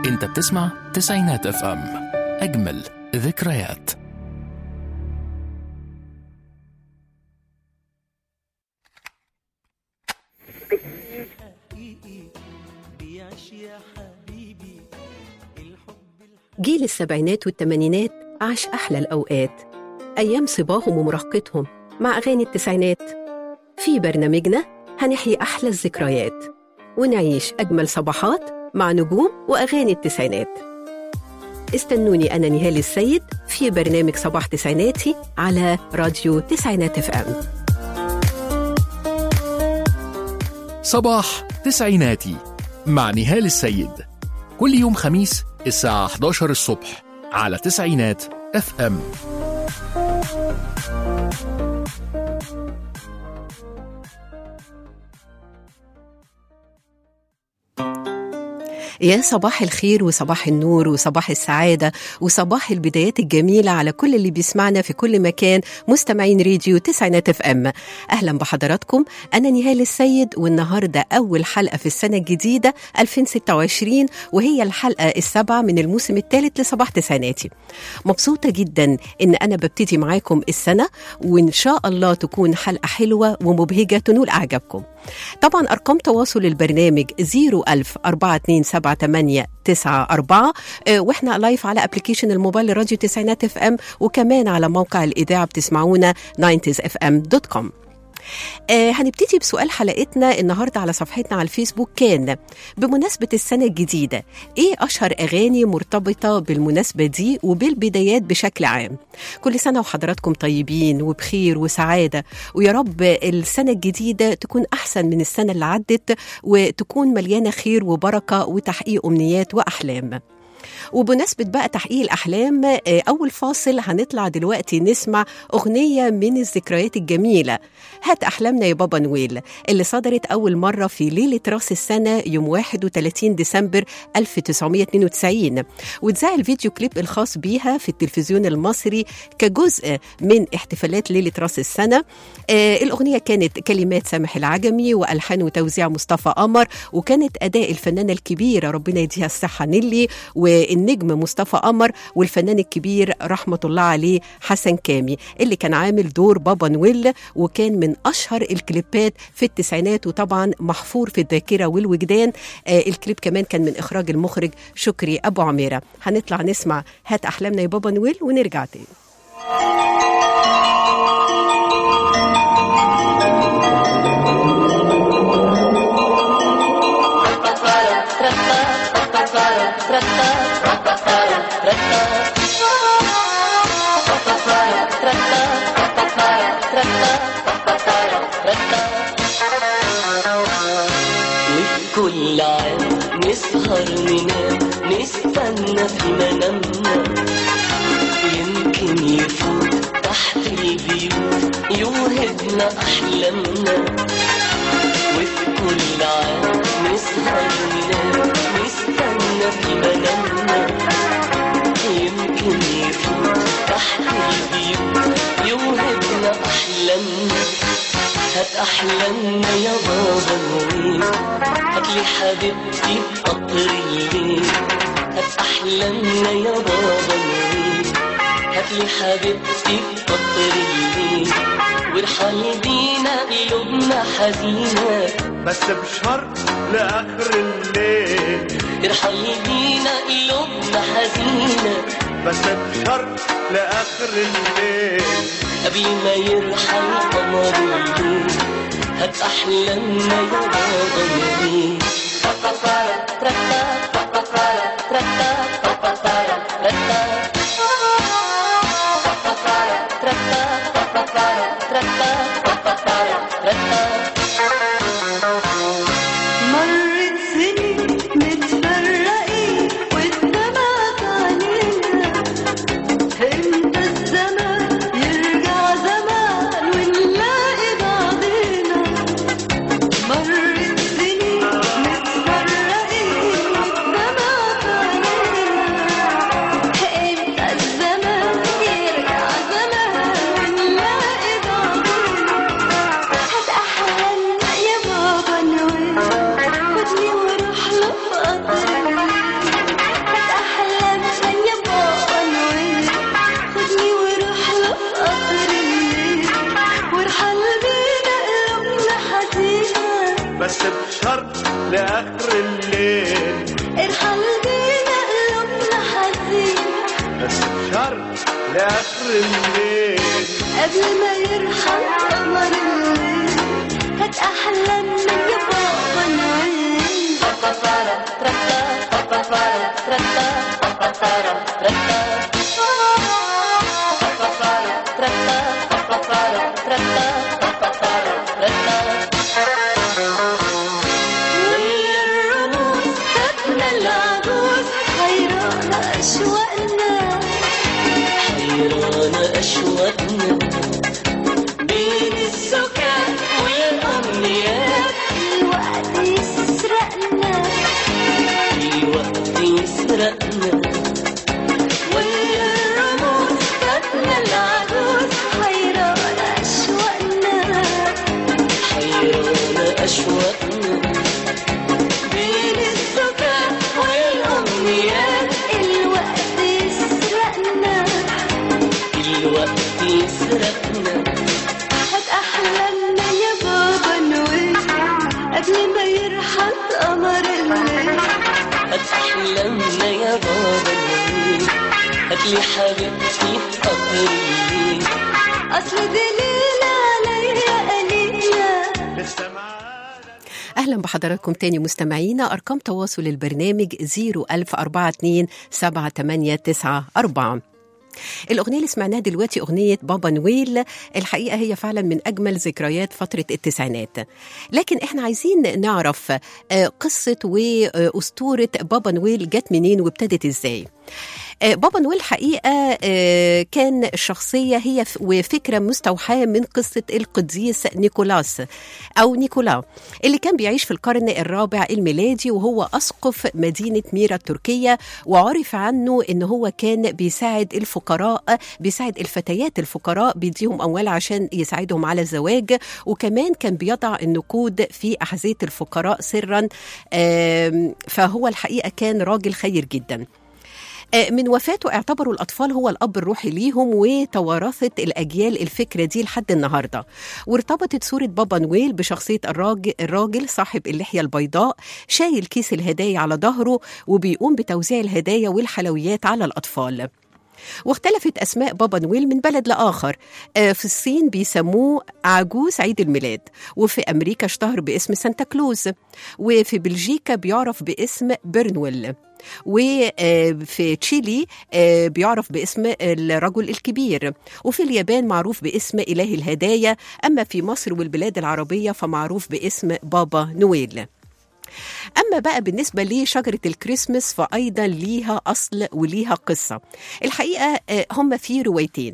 انت بتسمع تسعينات اف ام اجمل ذكريات جيل السبعينات والثمانينات عاش أحلى الأوقات أيام صباهم ومراهقتهم مع أغاني التسعينات في برنامجنا هنحيي أحلى الذكريات ونعيش أجمل صباحات مع نجوم وأغاني التسعينات استنوني أنا نهال السيد في برنامج صباح تسعيناتي على راديو تسعينات اف ام صباح تسعيناتي مع نهال السيد كل يوم خميس الساعة 11 الصبح على تسعينات اف ام يا صباح الخير وصباح النور وصباح السعادة وصباح البدايات الجميلة على كل اللي بيسمعنا في كل مكان مستمعين راديو تسعينات اف ام أهلا بحضراتكم أنا نهال السيد والنهاردة أول حلقة في السنة الجديدة 2026 وهي الحلقة السابعة من الموسم الثالث لصباح تسعيناتي مبسوطة جدا إن أنا ببتدي معاكم السنة وإن شاء الله تكون حلقة حلوة ومبهجة تنول أعجابكم طبعا أرقام تواصل البرنامج 01000 427 تسعة أربعة وإحنا لايف على أبليكيشن الموبايل راديو تسعينات اف ام وكمان على موقع الإذاعة بتسمعونا 90sfm.com آه هنبتدي بسؤال حلقتنا النهارده على صفحتنا على الفيسبوك كان بمناسبة السنة الجديدة ايه أشهر أغاني مرتبطة بالمناسبة دي وبالبدايات بشكل عام كل سنة وحضراتكم طيبين وبخير وسعادة ويا رب السنة الجديدة تكون أحسن من السنة اللي عدت وتكون مليانة خير وبركة وتحقيق أمنيات وأحلام وبمناسبة بقى تحقيق الأحلام أول فاصل هنطلع دلوقتي نسمع أغنية من الذكريات الجميلة هات أحلامنا يا بابا نويل اللي صدرت أول مرة في ليلة راس السنة يوم 31 ديسمبر 1992 واتذاع الفيديو كليب الخاص بيها في التلفزيون المصري كجزء من احتفالات ليلة راس السنة آه الأغنية كانت كلمات سامح العجمي وألحان وتوزيع مصطفى قمر وكانت أداء الفنانة الكبيرة ربنا يديها الصحة نيلي والنجم مصطفى قمر والفنان الكبير رحمة الله عليه حسن كامي اللي كان عامل دور بابا نويل وكان من أشهر الكليبات في التسعينات وطبعا محفور في الذاكرة والوجدان آه الكليب كمان كان من إخراج المخرج شكري أبو عميرة هنطلع نسمع هات أحلامنا يا بابا نويل ونرجع تاني كل عام نسهر ننام نستنى في منامنا يمكن يفوت تحت البيوت يوهبنا أحلامنا وفي كل عام نسهر ننام نستنى في منامنا يمكن يفوت تحت البيوت يوهبنا أحلامنا هات أحلامنا يا بابا نويل هات لي حبيبتي قطر الليل هات أحلامنا يا بابا نويل هات لي حبيبتي قطر الليل وارحل بينا قلوبنا حزينة بس بشرط لآخر الليل ارحل بينا قلوبنا حزينة بس بشرط لآخر الليل قبل ما يرحل قمر الليل هات أحلامنا يا بابا نويل مرت سنين متفرقين والدمع علينا امتى الزمان يرجع زمان ونلاقي بعضينا مرت سنين لآخر الليل ارحل بينا قلوبنا حزين بس بشرط لآخر الليل قبل ما يرحل قمر الليل هات أحلامنا يا بابا نويل ويا الرموز فاتنا العجوز حيرانا أشواقنا حيران أشواقنا بين السكان والأمنيات الوقت يسرقنا في وقت يسرقنا ويا الرموز فاتنا العجوز حيرانا أشواقنا حيران أشواقنا بين السكان والأمنيات الوقت يسرقنا الوقت يسرقنا هات أحلامنا يا بابا نويل قبل ما يرحل قمر الليل هات أحلامنا يا بابا الليل هات لي حبيبتي قطر الليل أصل دي ليلة عليا قليلة لسه معانا أهلا بحضراتكم تاني مستمعينا أرقام تواصل البرنامج 01042 7894 الأغنية اللي سمعناها دلوقتي أغنية بابا نويل الحقيقة هي فعلا من أجمل ذكريات فترة التسعينات لكن إحنا عايزين نعرف آه، قصة وأسطورة بابا نويل جت منين وابتدت إزاي آه، بابا نويل حقيقة آه، كان شخصية هي ف- وفكرة مستوحاة من قصة القديس نيكولاس أو نيكولا اللي كان بيعيش في القرن الرابع الميلادي وهو أسقف مدينة ميرا التركية وعرف عنه إن هو كان بيساعد الفقراء بيساعد الفتيات الفقراء بيديهم أموال عشان يساعدهم على الزواج وكمان كان بيضع النقود في أحذية الفقراء سرا آم، فهو الحقيقة كان راجل خير جدا آه، من وفاته اعتبروا الأطفال هو الأب الروحي ليهم وتوارثت الأجيال الفكرة دي لحد النهاردة وارتبطت صورة بابا نويل بشخصية الراجل, الراجل صاحب اللحية البيضاء شايل كيس الهدايا على ظهره وبيقوم بتوزيع الهدايا والحلويات على الأطفال واختلفت أسماء بابا نويل من بلد لآخر آه، في الصين بيسموه عجوز عيد الميلاد وفي أمريكا اشتهر باسم سانتا كلوز وفي بلجيكا بيعرف باسم برنويل وفي تشيلي آه، بيعرف باسم الرجل الكبير وفي اليابان معروف باسم إله الهدايا أما في مصر والبلاد العربية فمعروف باسم بابا نويل أما بقى بالنسبة لشجرة الكريسماس فأيضا ليها أصل وليها قصة الحقيقة آه، هم في روايتين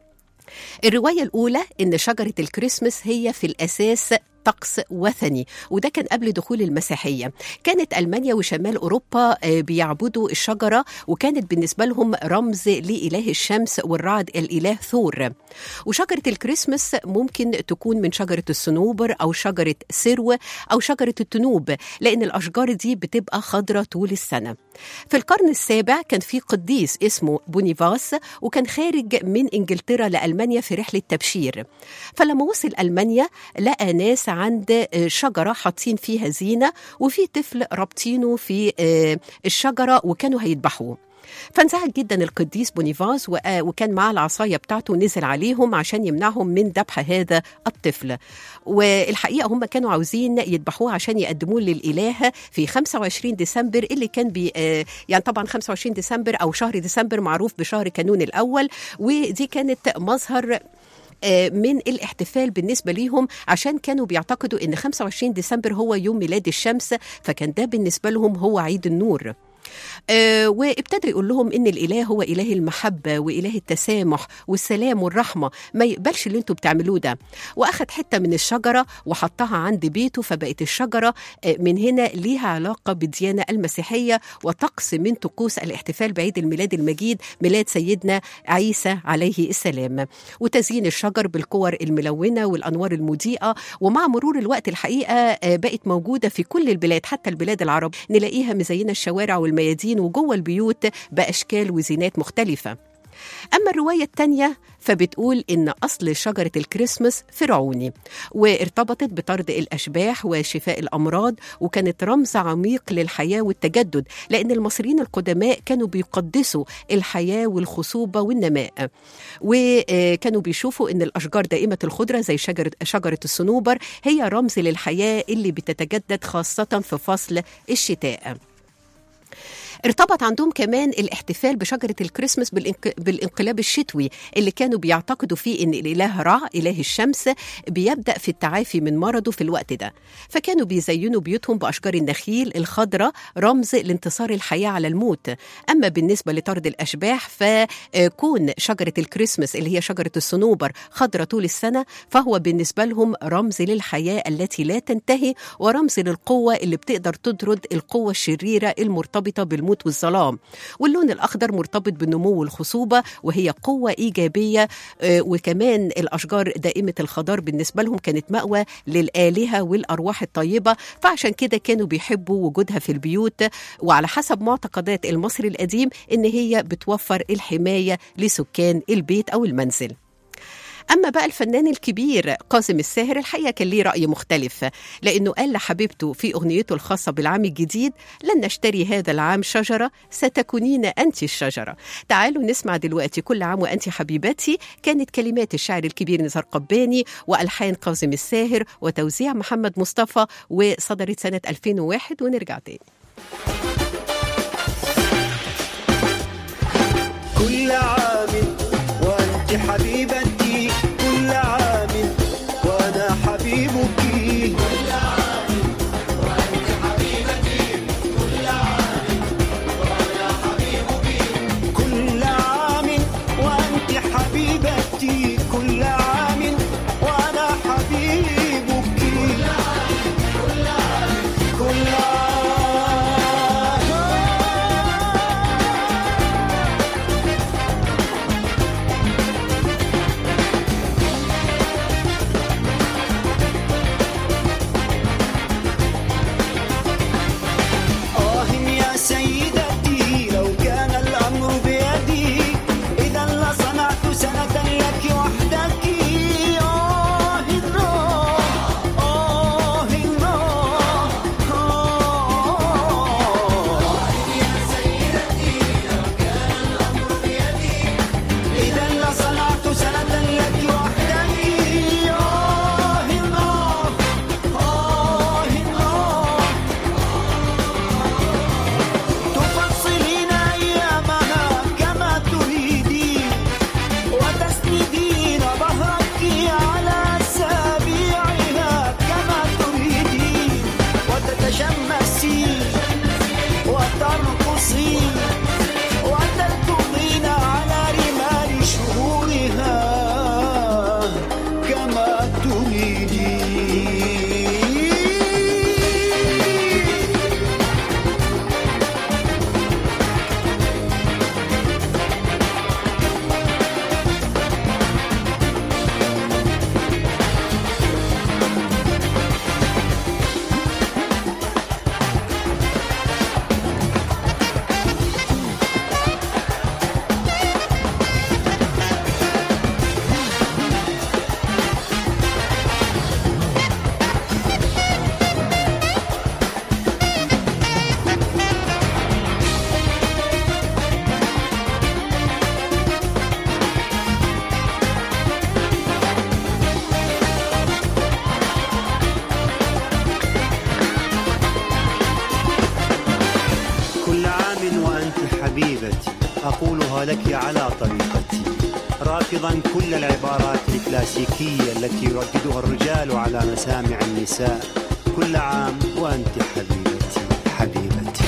الرواية الأولى إن شجرة الكريسماس هي في الأساس طقس وثني وده كان قبل دخول المسيحية كانت ألمانيا وشمال أوروبا آه، بيعبدوا الشجرة وكانت بالنسبة لهم رمز لإله الشمس والرعد الإله ثور وشجرة الكريسماس ممكن تكون من شجرة الصنوبر أو شجرة سرو أو شجرة التنوب لأن الأشجار دي بتبقى خضرة طول السنة في القرن السابع كان في قديس اسمه بونيفاس وكان خارج من إنجلترا لألمانيا في رحلة تبشير فلما وصل ألمانيا لقى ناس عند آه، شجرة حاطين فيها زينة وفي طفل رابطينه في آه، الشجرة وكانوا هيذبحوه فانزعج جدا القديس بونيفاس وآ- وكان معاه العصاية بتاعته نزل عليهم عشان يمنعهم من ذبح هذا الطفل والحقيقة هم كانوا عاوزين يذبحوه عشان يقدموه للإله في 25 ديسمبر اللي كان بي آه، يعني طبعا 25 ديسمبر أو شهر ديسمبر معروف بشهر كانون الأول ودي كانت مظهر آه، من الاحتفال بالنسبة ليهم عشان كانوا بيعتقدوا ان 25 ديسمبر هو يوم ميلاد الشمس فكان ده بالنسبة لهم هو عيد النور آه، وابتدى يقول لهم ان الاله هو اله المحبه واله التسامح والسلام والرحمه ما يقبلش اللي انتوا بتعملوه ده واخد حته من الشجره وحطها عند بيته فبقت الشجره آه، من هنا ليها علاقه بالديانه المسيحيه وطقس من طقوس الاحتفال بعيد الميلاد المجيد ميلاد سيدنا عيسى عليه السلام وتزيين الشجر بالكور الملونه والانوار المضيئه ومع مرور الوقت الحقيقه آه، بقت موجوده في كل البلاد حتى البلاد العربيه نلاقيها مزينه الشوارع والميادين وجوه البيوت باشكال وزينات مختلفه أما الرواية التانية فبتقول إن أصل شجرة الكريسماس فرعوني وارتبطت بطرد الأشباح وشفاء الأمراض وكانت رمز عميق للحياة والتجدد لأن المصريين القدماء كانوا بيقدسوا الحياة والخصوبة والنماء وكانوا بيشوفوا إن الأشجار دائمة الخضرة زي شجرة, شجرة الصنوبر هي رمز للحياة اللي بتتجدد خاصة في فصل الشتاء ارتبط عندهم كمان الاحتفال بشجرة الكريسماس بالانق- بالانقلاب الشتوي اللي كانوا بيعتقدوا فيه ان الاله رع اله الشمس بيبدأ في التعافي من مرضه في الوقت ده فكانوا بيزينوا بيوتهم بأشجار النخيل الخضراء رمز لانتصار الحياة على الموت أما بالنسبة لطرد الأشباح فكون شجرة الكريسماس اللي هي شجرة الصنوبر خضراء طول السنة فهو بالنسبة لهم رمز للحياة التي لا تنتهي ورمز للقوة اللي بتقدر تطرد القوة الشريرة المرتبطة بالموت والظلام واللون الأخضر مرتبط بالنمو والخصوبة وهي قوة إيجابية آه، وكمان الأشجار دائمة الخضار بالنسبة لهم كانت مأوى للآلهة والأرواح الطيبة فعشان كده كانوا بيحبوا وجودها في البيوت وعلى حسب معتقدات المصري القديم إن هي بتوفر الحماية لسكان البيت أو المنزل أما بقى الفنان الكبير قاسم الساهر الحقيقة كان ليه رأي مختلف لأنه قال لحبيبته في أغنيته الخاصة بالعام الجديد لن نشتري هذا العام شجرة ستكونين أنت الشجرة تعالوا نسمع دلوقتي كل عام وأنت حبيبتي كانت كلمات الشاعر الكبير نزار قباني وألحان قاسم الساهر وتوزيع محمد مصطفى وصدرت سنة 2001 ونرجع تاني كل عام وانت حبيبتي كل عام وانا حبيبك كل عام وانت حبيبتي كل عام وانا حبيبك كل عام وانت حبيبتي كل عام وانا حبيبك كل عام كل عام آه يا سيدتي لو كان الأمر بيدي إذا لصنعت سنة لك وحدك آه النار آه النار آه يا سيدتي لو كان الأمر بيدي إذا لصنعت سنة لك وحدك آه النار آه النار تفصلين أيامها كما تريدين وتسندين ظهرك على أسابيعها كما تريدين وتتشمسين وترقصين وتركضين على رمال شهورها كما تريدين كل عام وأنت حبيبتي أقولها لك على طريقتي رافضا كل العبارات الكلاسيكية التي يرددها الرجال على مسامع النساء كل عام وأنت حبيبتي حبيبتي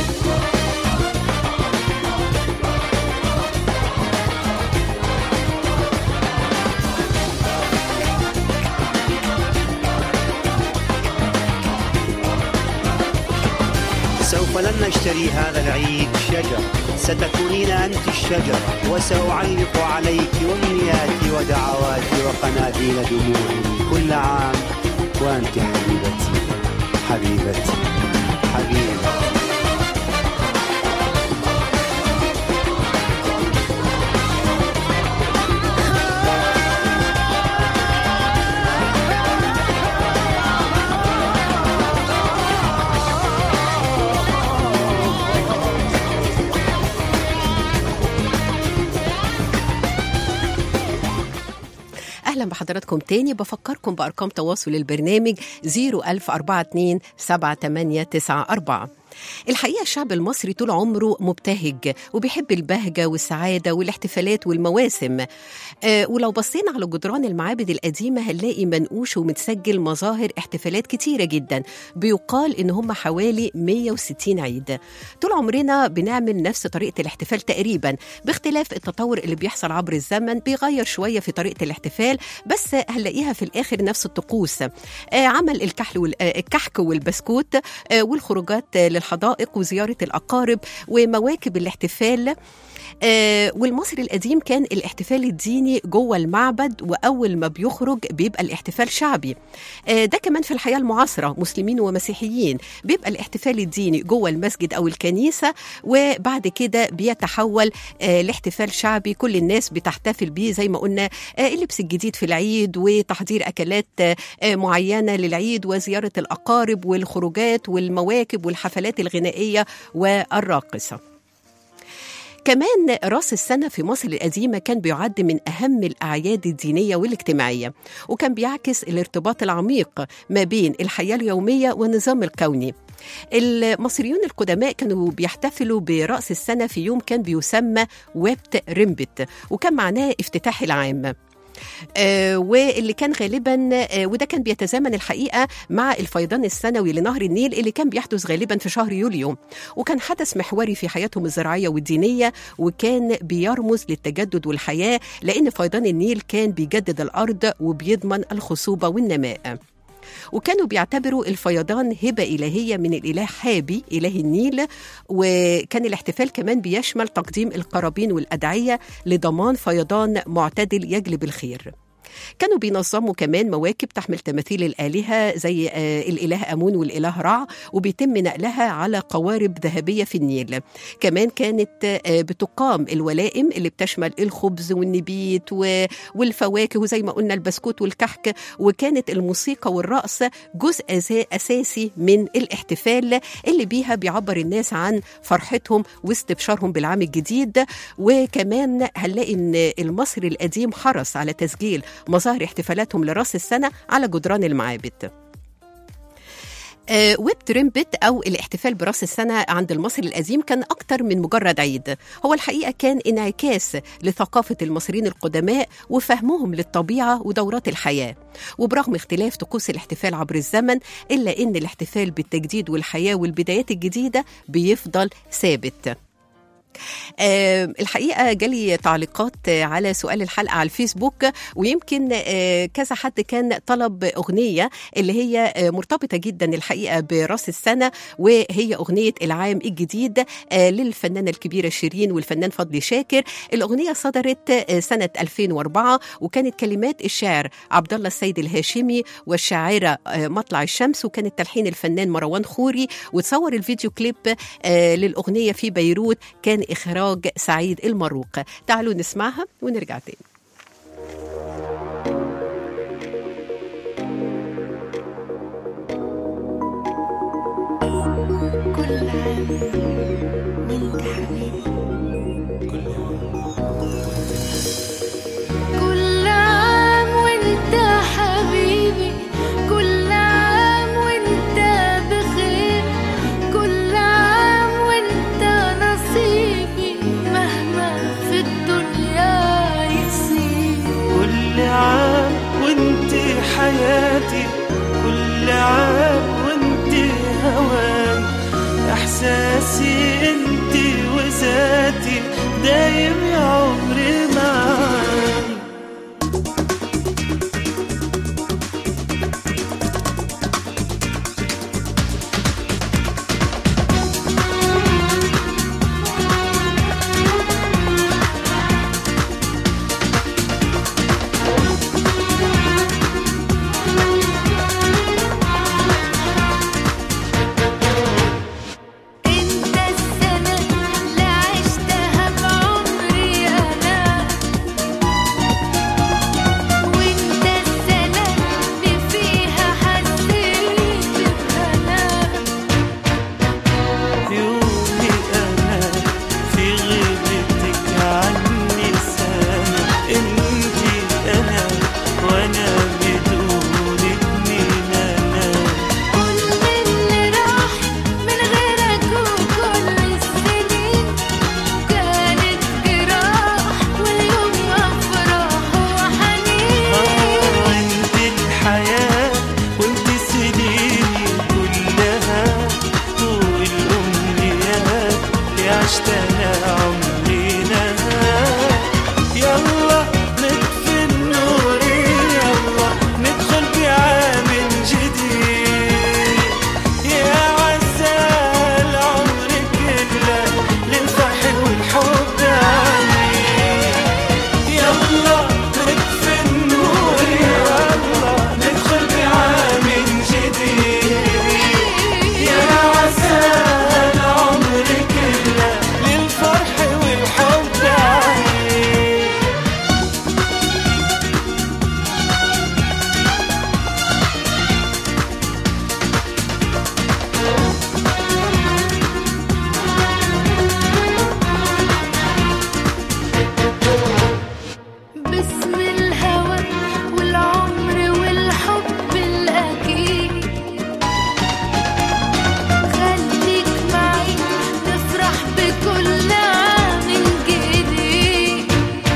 سوف لن نشتري هذا العيد شجر ستكونين أنت الشجرة وسأعلق عليك أمنياتي ودعواتي وقناديل دموعي كل عام وأنت حبيبتي حبيبتي حبيبتي بحضراتكم تاني بفكركم بأرقام تواصل البرنامج 01042 7894 الحقيقة الشعب المصري طول عمره مبتهج وبيحب البهجة والسعادة والاحتفالات والمواسم آه ولو بصينا على جدران المعابد القديمة هنلاقي منقوش ومتسجل مظاهر احتفالات كتيرة جدا بيقال إن هم حوالي 160 عيد طول عمرنا بنعمل نفس طريقة الاحتفال تقريبا باختلاف التطور اللي بيحصل عبر الزمن بيغير شوية في طريقة الاحتفال بس هنلاقيها في الآخر نفس الطقوس آه عمل الكحل وال- آه، الكحك والبسكوت آه، والخروجات آه، للحدائق وزيارة الأقارب ومواكب الاحتفال آه والمصري القديم كان الاحتفال الديني جوه المعبد واول ما بيخرج بيبقى الاحتفال شعبي آه ده كمان في الحياه المعاصره مسلمين ومسيحيين بيبقى الاحتفال الديني جوه المسجد او الكنيسه وبعد كده بيتحول آه لاحتفال شعبي كل الناس بتحتفل بيه زي ما قلنا آه اللبس الجديد في العيد وتحضير اكلات آه آه، معينه للعيد وزياره الاقارب والخروجات والمواكب والحفلات الغنائيه والراقصه كمان راس السنة في مصر القديمة كان بيعد من أهم الأعياد الدينية والاجتماعية وكان بيعكس الارتباط العميق ما بين الحياة اليومية والنظام الكوني المصريون القدماء كانوا بيحتفلوا برأس السنة في يوم كان بيسمى ويبت ريمبت وكان معناه افتتاح العام آه، واللي كان غالبا آه، وده كان بيتزامن الحقيقه مع الفيضان السنوي لنهر النيل اللي كان بيحدث غالبا في شهر يوليو وكان حدث محوري في حياتهم الزراعيه والدينيه وكان بيرمز للتجدد والحياه لان فيضان النيل كان بيجدد الارض وبيضمن الخصوبه والنماء وكانوا بيعتبروا الفيضان هبة إلهية من الإله حابي إله النيل وكان الاحتفال كمان بيشمل تقديم القرابين والأدعية لضمان فيضان معتدل يجلب الخير كانوا بينظموا كمان مواكب تحمل تماثيل الآلهة زي آه، الإله أمون والإله رع وبيتم نقلها على قوارب ذهبية في النيل كمان كانت آه، بتقام الولائم اللي بتشمل الخبز والنبيت و- والفواكه وزي ما قلنا البسكوت والكحك وكانت الموسيقى والرقص جزء أسا- أساسي من الاحتفال اللي بيها بيعبر الناس عن فرحتهم واستبشارهم بالعام الجديد وكمان هنلاقي ان المصري القديم حرص على تسجيل مظاهر احتفالاتهم لراس السنه على جدران المعابد آه، ويب تريمبت أو الاحتفال براس السنة عند المصري القديم كان أكتر من مجرد عيد هو الحقيقة كان انعكاس لثقافة المصريين القدماء وفهمهم للطبيعة ودورات الحياة وبرغم اختلاف طقوس الاحتفال عبر الزمن إلا أن الاحتفال بالتجديد والحياة والبدايات الجديدة بيفضل ثابت آه الحقيقه جالي تعليقات آه، على سؤال الحلقه على الفيسبوك ويمكن آه كذا حد كان طلب اغنيه اللي هي آه مرتبطه جدا الحقيقه براس السنه وهي اغنيه العام الجديد آه للفنانه الكبيره شيرين والفنان فضلي شاكر الاغنيه صدرت آه سنه 2004 وكانت كلمات الشاعر عبد الله السيد الهاشمي والشاعره آه مطلع الشمس وكانت تلحين الفنان مروان خوري وتصور الفيديو كليب آه للاغنيه في بيروت كان إخراج سعيد المروق تعالوا نسمعها ونرجع تاني كل عام وانت حبيبي كل عام وانت حبيبي كل عام وانت بخير كل عام وانت نصيبي مهما في الدنيا يصير كل عام وانت حياتي كل عام وانت هواي احساسي انت وذاتي دايم يا عمري معاي انت السنة اللي عشتها بعمري يا عشت انا عمرنا يلا نطفي النور يلا ندخل بعام جديد يا عسى العمر كله للفرح والحب عميد يلا نطفي النور يلا ندخل بعام جديد يا عسى العمر كله للفرح والحب عميد باسم الهوى والعمر والحب الأكيد خليك معي نفرح بكل عام جديد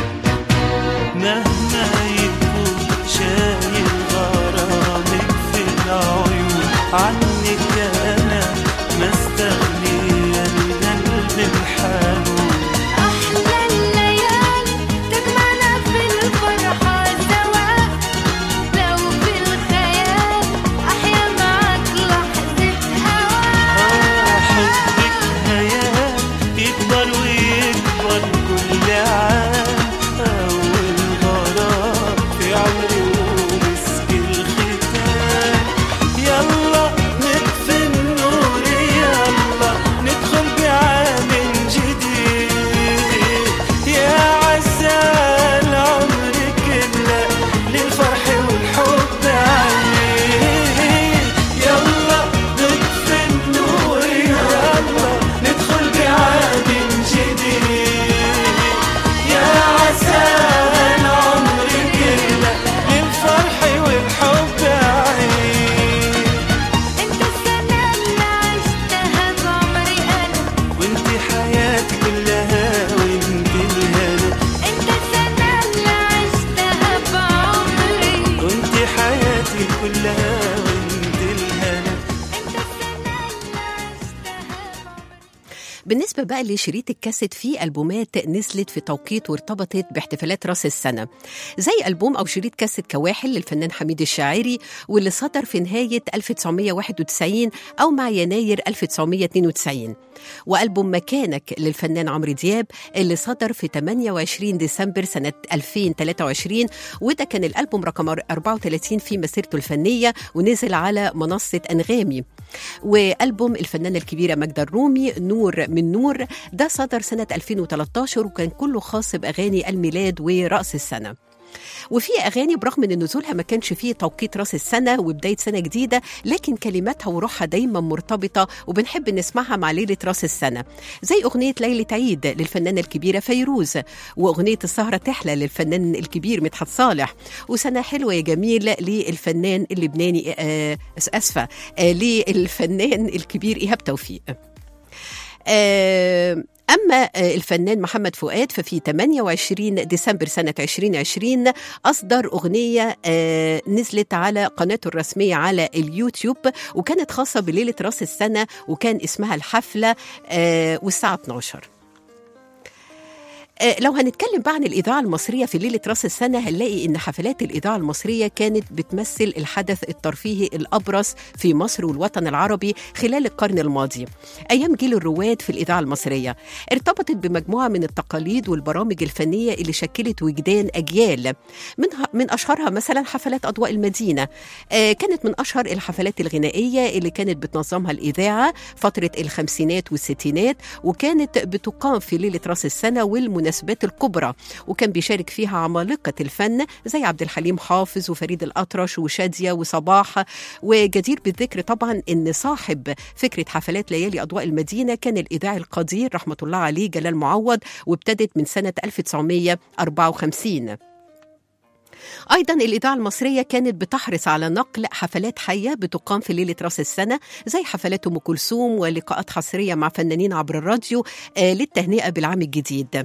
مهما يكون شايل غرامك في العيون عنك انا ما استغني القلب الحنون أحلى الليالي تجمعنا في الفرحة سوا لو في الخيال أحيا معاك لحظة هوا حبك هيام يكبر ويكبر كل عام أول غرام في عمري ومسك الختام يلا نطفي النور يلا ندخل بعام جديد يا عسى العمر كله للفرح والحب عميد يلا نطفي النور يلا ندخل بعام جديد يا عسى العمر كله للفرح والحب عميد أنت السنة اللي عشتها بعمري أنا وانت حياتي كلها وانت الهنا أنت السنة اللي عشتها بعمري وانت حياتي كلها وانت الهنا أنت السنة اللي عشتها بعمري بالنسبة بقى لشريط الكاسيت في ألبومات نزلت في توقيت وارتبطت باحتفالات رأس السنة زي ألبوم أو شريط كاسيت كواحل للفنان حميد الشاعري واللي صدر في نهاية 1991 أو مع يناير 1992 وألبوم مكانك للفنان عمرو دياب اللي صدر في 28 ديسمبر سنة 2023 وده كان الألبوم رقم 34 في مسيرته الفنية ونزل على منصة أنغامي وألبوم الفنانة الكبيرة ماجدة الرومي نور من نور ده صدر سنة 2013 وكان كله خاص بأغاني الميلاد ورأس السنة وفي اغاني برغم ان نزولها ما كانش فيه توقيت راس السنه وبدايه سنه جديده لكن كلماتها وروحها دايما مرتبطه وبنحب نسمعها مع ليله راس السنه زي اغنيه ليله عيد للفنانه الكبيره فيروز واغنيه السهره تحلى للفنان الكبير مدحت صالح وسنه حلوه يا جميل للفنان اللبناني آه اسفه آه للفنان الكبير ايهاب توفيق آه أما آه، الفنان محمد فؤاد ففي 28 ديسمبر سنة 2020 أصدر أغنية آه، نزلت على قناته الرسمية على اليوتيوب وكانت خاصة بليلة رأس السنة وكان اسمها الحفلة آه، والساعة 12 آه، لو هنتكلم بقى عن الإذاعة المصرية في ليلة رأس السنة هنلاقي إن حفلات الإذاعة المصرية كانت بتمثل الحدث الترفيهي الأبرز في مصر والوطن العربي خلال القرن الماضي أيام جيل الرواد في الإذاعة المصرية ارتبطت بمجموعة من التقاليد والبرامج الفنية اللي شكلت وجدان أجيال منها من أشهرها مثلا حفلات أضواء المدينة آه، كانت من أشهر الحفلات الغنائية اللي كانت بتنظمها الإذاعة فترة الخمسينات والستينات وكانت بتقام في ليلة رأس السنة والمناسبات الكبرى وكان بيشارك فيها عمالقة الفن زي عبد الحليم حافظ وفريد الأطرش وشادية وصباح وجدير بالذكر طبعا إن صاحب فكرة حفلات ليالي أضواء المدينة كان الإذاعي القدير رحمة الله عليه جلال معوض وابتدت من سنة 1954 أيضا الإذاعة المصرية كانت بتحرص على نقل حفلات حية بتقام في ليلة رأس السنة زي حفلات أم كلثوم ولقاءات حصرية مع فنانين عبر الراديو آه، للتهنئة بالعام الجديد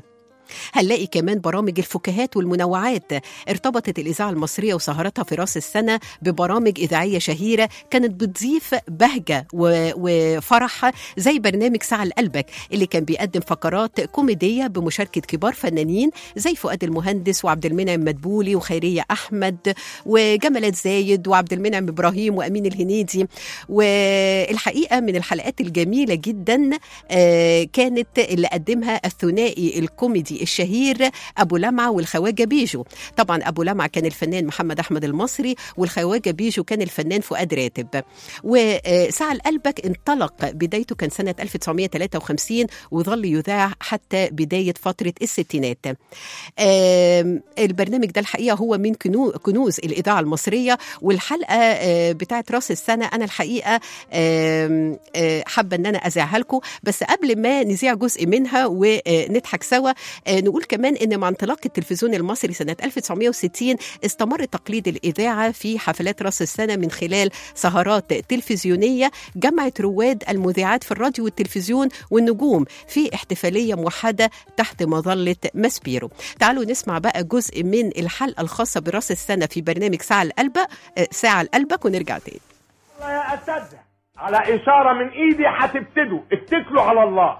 هنلاقي كمان برامج الفكاهات والمنوعات ارتبطت الإذاعة المصرية وسهرتها في راس السنة ببرامج إذاعية شهيرة كانت بتضيف بهجة و- وفرح زي برنامج ساعة لقلبك اللي كان بيقدم فقرات كوميدية بمشاركة كبار فنانين زي فؤاد المهندس وعبد المنعم مدبولي وخيرية أحمد وجمالات زايد وعبد المنعم إبراهيم وأمين الهنيدي والحقيقة من الحلقات الجميلة جدا آه، كانت اللي قدمها الثنائي الكوميدي الشهير أبو لمعة والخواجة بيجو طبعا أبو لمعة كان الفنان محمد أحمد المصري والخواجة بيجو كان الفنان فؤاد راتب وساعة لقلبك انطلق بدايته كان سنة 1953 وظل يذاع حتى بداية فترة الستينات آم، البرنامج ده الحقيقة هو من كنو- كنوز الإذاعة المصرية والحلقة آه، بتاعت راس السنة أنا الحقيقة آم، آه، حابة أن أنا أذاعها لكم بس قبل ما نذيع جزء منها ونضحك سوا آه، نقول كمان أن مع انطلاق التلفزيون المصري سنة 1960 استمر تقليد الإذاعة في حفلات راس السنة من خلال سهرات تلفزيونية جمعت رواد المذيعات في الراديو والتلفزيون والنجوم في احتفالية موحدة تحت مظلة ماسبيرو تعالوا نسمع بقى جزء من الحلقة الخاصة براس السنة في برنامج ساعة لقلبك آه، ساعة لقلبك ونرجع تاني الله يا اساتذه على اشاره من ايدي هتبتدوا اتكلوا على الله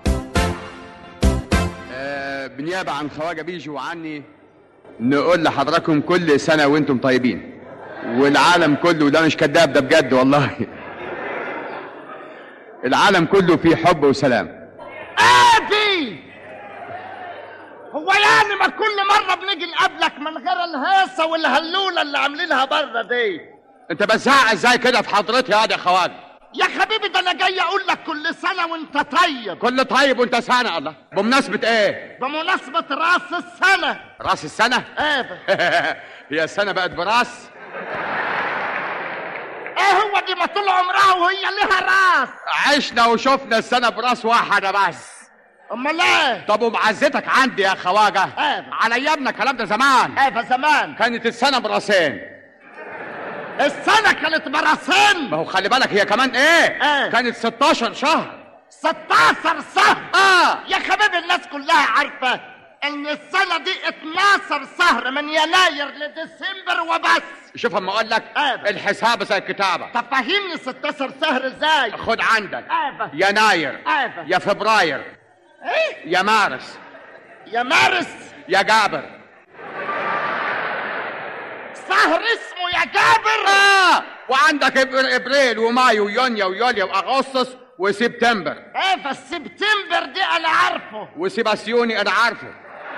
آه، بنيابة عن خواجة بيجي وعني نقول لحضراتكم كل سنة وانتم طيبين والعالم كله ده مش كذاب ده بجد والله العالم كله فيه حب وسلام ادي هو يعني ما كل مرة بنيجي نقابلك من غير الهيصة والهلولة اللي عاملينها بره دي انت بتزعق ازاي كده في حضرتي يا يا خواجة يا حبيبي ده انا جاي اقول لك كل سنة وانت طيب كل طيب وانت سنة الله بمناسبة ايه بمناسبة راس السنة راس السنة ايه هي السنة بقت براس ايه هو دي ما طول عمرها وهي لها راس عشنا وشفنا السنة براس واحدة بس امال ايه طب ومعزتك عندي يا خواجة ايه على ايامنا الكلام ده زمان ايه زمان كانت السنة براسين السنة كانت براسين ما هو خلي بالك هي كمان ايه ايه كانت 16 شهر 16 شهر اه يا حبيبي الناس كلها عارفة ان السنة دي 12 شهر من يناير لديسمبر وبس شوف اما اقول لك ايه الحساب زي الكتابة طب فهمني 16 شهر ازاي خد عندك ايه يناير ايه يا فبراير ايه يا مارس يا مارس يا جابر شهر اسمه يا جابر اه وعندك إب- ابريل ومايو ويونيو ويوليو واغسطس وسبتمبر ايه فالسبتمبر دي انا عارفه وسيباسيوني انا عارفه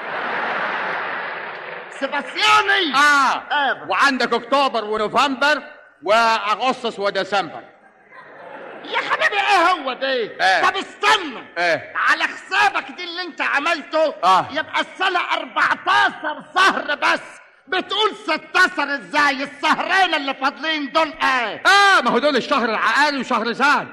سباسيوني اه ايه وعندك اكتوبر ونوفمبر واغسطس وديسمبر يا حبيبي ايه هو ده ايه. طب استنى ايه على حسابك دي اللي انت عملته اه. يبقى السنة 14 شهر بس بتقول 16 ازاي الشهرين اللي فاضلين دول ايه اه ما هو دول الشهر العقاري وشهر زاد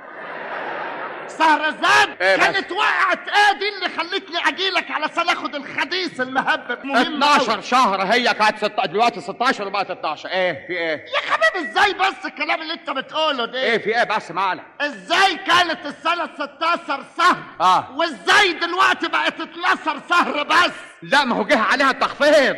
شهر زاد ايه بس؟ كانت وقعت ايه دي اللي خلتني اجيلك علشان اخد الحديث المهبب مهم أوي. 12 شهر هي كانت ست... دلوقتي 16 وبقت 12 ايه في ايه يا حبيبي ازاي بس الكلام اللي انت بتقوله ده ايه في ايه بس معلش ازاي كانت السنة 16 شهر اه وازاي دلوقتي بقت 12 شهر بس لا ما هو جه عليها التخفيض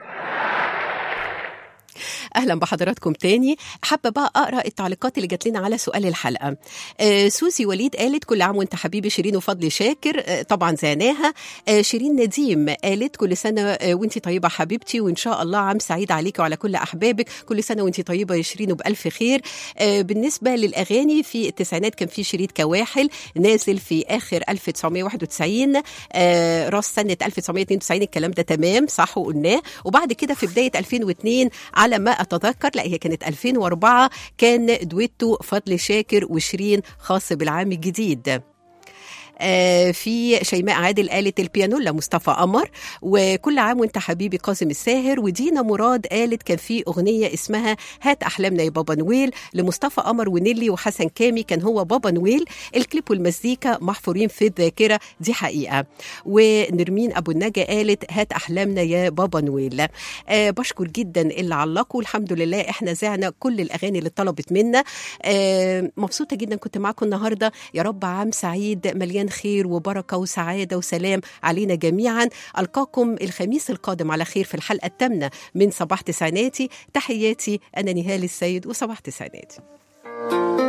اهلا بحضراتكم تاني حابه بقى اقرا التعليقات اللي جات لنا على سؤال الحلقه آه سوسي وليد قالت كل عام وانت حبيبي شيرين وفضل شاكر آه طبعا زعناها آه شيرين نديم قالت كل سنه آه وانت طيبه حبيبتي وان شاء الله عام سعيد عليك وعلى كل احبابك كل سنه وانت طيبه يا شيرين وبالف خير آه بالنسبه للاغاني في التسعينات كان في شريط كواحل نازل في اخر 1991 آه راس سنه 1992 الكلام ده تمام صح وقلناه وبعد كده في بدايه 2002 على ما اتذكر لا هي كانت 2004 كان دويتو فضل شاكر وشيرين خاص بالعام الجديد آه في شيماء عادل قالت البيانولا مصطفى قمر وكل عام وانت حبيبي قاسم الساهر ودينا مراد قالت كان في اغنيه اسمها هات احلامنا يا بابا نويل لمصطفى قمر ونيلي وحسن كامي كان هو بابا نويل الكليب والمزيكا محفورين في الذاكره دي حقيقه ونرمين ابو النجا قالت هات احلامنا يا بابا نويل آه بشكر جدا اللي علقوا الحمد لله احنا زعنا كل الاغاني اللي طلبت منا آه مبسوطه جدا كنت معاكم النهارده يا رب عام سعيد مليان امان خير وبركه وسعاده وسلام علينا جميعا القاكم الخميس القادم على خير في الحلقه الثامنه من صباح تسعيناتي تحياتي انا نهال السيد وصباح تسعيناتي